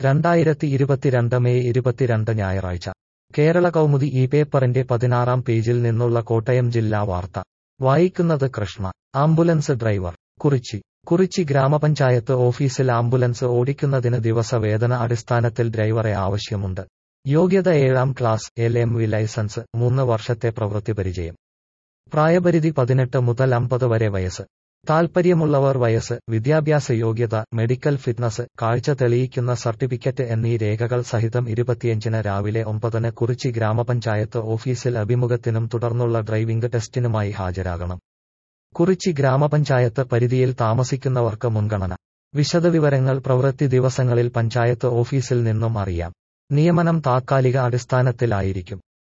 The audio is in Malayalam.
രണ്ടായിരത്തി ഇരുപത്തിരണ്ട് മെയ് ഇരുപത്തിരണ്ട് ഞായറാഴ്ച കേരള കൗമുദി ഈ പേപ്പറിന്റെ പതിനാറാം പേജിൽ നിന്നുള്ള കോട്ടയം ജില്ലാ വാർത്ത വായിക്കുന്നത് കൃഷ്ണ ആംബുലൻസ് ഡ്രൈവർ കുറിച്ചി കുറിച്ചി ഗ്രാമപഞ്ചായത്ത് ഓഫീസിൽ ആംബുലൻസ് ഓടിക്കുന്നതിന് ദിവസവേതന അടിസ്ഥാനത്തിൽ ഡ്രൈവറെ ആവശ്യമുണ്ട് യോഗ്യത ഏഴാം class L M V license മൂന്ന് വർഷത്തെ പ്രവൃത്തി പരിചയം പ്രായപരിധി പതിനെട്ട് മുതൽ അമ്പത് വരെ വയസ്സ് താൽപ്പര്യമുള്ളവർ വയസ്സ് വിദ്യാഭ്യാസ യോഗ്യത മെഡിക്കൽ ഫിറ്റ്നസ് കാഴ്ച തെളിയിക്കുന്ന സർട്ടിഫിക്കറ്റ് എന്നീ രേഖകൾ സഹിതം ഇരുപത്തിയഞ്ചിന് രാവിലെ ഒമ്പതിന് കുറിച്ചി ഗ്രാമപഞ്ചായത്ത് ഓഫീസിൽ അഭിമുഖത്തിനും തുടർന്നുള്ള ഡ്രൈവിംഗ് ടെസ്റ്റിനുമായി ഹാജരാകണം കുറിച്ചി ഗ്രാമപഞ്ചായത്ത് പരിധിയിൽ താമസിക്കുന്നവർക്ക് മുൻഗണന വിശദവിവരങ്ങൾ പ്രവൃത്തി ദിവസങ്ങളിൽ പഞ്ചായത്ത് ഓഫീസിൽ നിന്നും അറിയാം നിയമനം താത്കാലിക അടിസ്ഥാനത്തിലായിരിക്കും